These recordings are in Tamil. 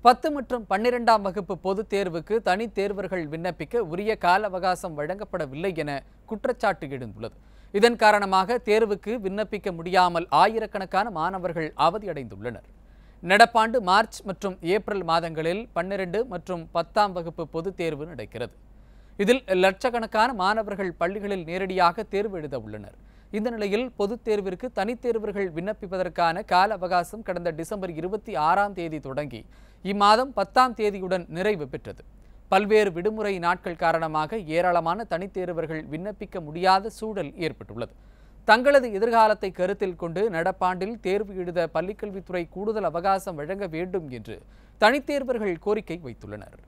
பத்து மற்றும் பன்னிரெண்டாம் வகுப்பு பொதுத் தேர்வுக்கு தனித் தேர்வர்கள் விண்ணப்பிக்க உரிய கால அவகாசம் வழங்கப்படவில்லை என குற்றச்சாட்டு எழுந்துள்ளது இதன் காரணமாக தேர்வுக்கு விண்ணப்பிக்க முடியாமல் ஆயிரக்கணக்கான மாணவர்கள் அவதியடைந்துள்ளனர் நடப்பாண்டு மார்ச் மற்றும் ஏப்ரல் மாதங்களில் பன்னிரண்டு மற்றும் பத்தாம் வகுப்பு பொதுத் தேர்வு நடக்கிறது இதில் லட்சக்கணக்கான மாணவர்கள் பள்ளிகளில் நேரடியாக தேர்வு எழுத உள்ளனர் இந்த நிலையில் பொதுத் தேர்விற்கு தனித் தேர்வர்கள் விண்ணப்பிப்பதற்கான கால அவகாசம் கடந்த டிசம்பர் இருபத்தி ஆறாம் தேதி தொடங்கி இம்மாதம் பத்தாம் தேதியுடன் நிறைவு பெற்றது பல்வேறு விடுமுறை நாட்கள் காரணமாக ஏராளமான தனித் தேர்வர்கள் விண்ணப்பிக்க முடியாத சூழல் ஏற்பட்டுள்ளது தங்களது எதிர்காலத்தை கருத்தில் கொண்டு நடப்பாண்டில் தேர்வு எழுத பள்ளிக்கல்வித்துறை கூடுதல் அவகாசம் வழங்க வேண்டும் என்று தனித் தேர்வர்கள் கோரிக்கை வைத்துள்ளனர்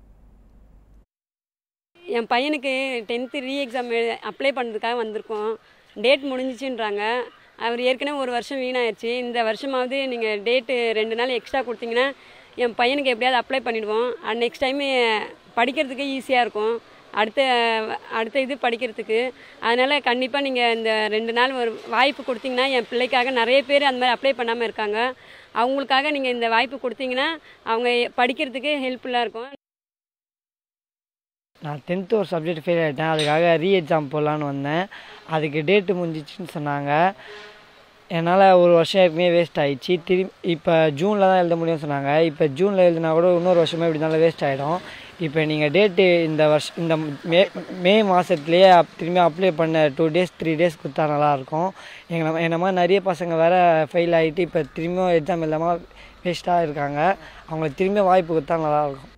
என் பையனுக்கு டென்த்து ரீ எக்ஸாம் அப்ளை பண்ணுறதுக்காக வந்திருக்கோம் டேட் முடிஞ்சிச்சுன்றாங்க அவர் ஏற்கனவே ஒரு வருஷம் வீணாயிருச்சு இந்த வருஷமாவது நீங்கள் டேட்டு ரெண்டு நாள் எக்ஸ்ட்ரா கொடுத்தீங்கன்னா என் பையனுக்கு எப்படியாவது அப்ளை பண்ணிடுவோம் அண்ட் நெக்ஸ்ட் டைமு படிக்கிறதுக்கு ஈஸியாக இருக்கும் அடுத்த அடுத்த இது படிக்கிறதுக்கு அதனால் கண்டிப்பாக நீங்கள் இந்த ரெண்டு நாள் ஒரு வாய்ப்பு கொடுத்தீங்கன்னா என் பிள்ளைக்காக நிறைய பேர் அந்த மாதிரி அப்ளை பண்ணாமல் இருக்காங்க அவங்களுக்காக நீங்கள் இந்த வாய்ப்பு கொடுத்தீங்கன்னா அவங்க படிக்கிறதுக்கு ஹெல்ப்ஃபுல்லாக இருக்கும் நான் டென்த்து ஒரு சப்ஜெக்ட் ஃபெயில் ஆகிட்டேன் அதுக்காக ரீ எக்ஸாம் போடலான்னு வந்தேன் அதுக்கு டேட்டு முடிஞ்சிச்சுன்னு சொன்னாங்க என்னால் ஒரு வருஷம் எப்பவுமே வேஸ்ட் ஆயிடுச்சு திரும்பி இப்போ ஜூனில் தான் எழுத முடியும்னு சொன்னாங்க இப்போ ஜூனில் எழுதினா கூட இன்னொரு வருஷமே இப்படி இருந்தாலும் வேஸ்ட் ஆகிடும் இப்போ நீங்கள் டேட்டு இந்த வருஷம் இந்த மே மே மாதத்துலேயே திரும்பி அப்ளை பண்ண டூ டேஸ் த்ரீ டேஸ் கொடுத்தா நல்லாயிருக்கும் எங்களை என்ன மாதிரி நிறைய பசங்க வேறு ஃபெயில் ஆகிட்டு இப்போ திரும்பியும் எக்ஸாம் இல்லாமல் வேஸ்ட்டாக இருக்காங்க அவங்களுக்கு திரும்பியும் வாய்ப்பு கொடுத்தா நல்லாயிருக்கும்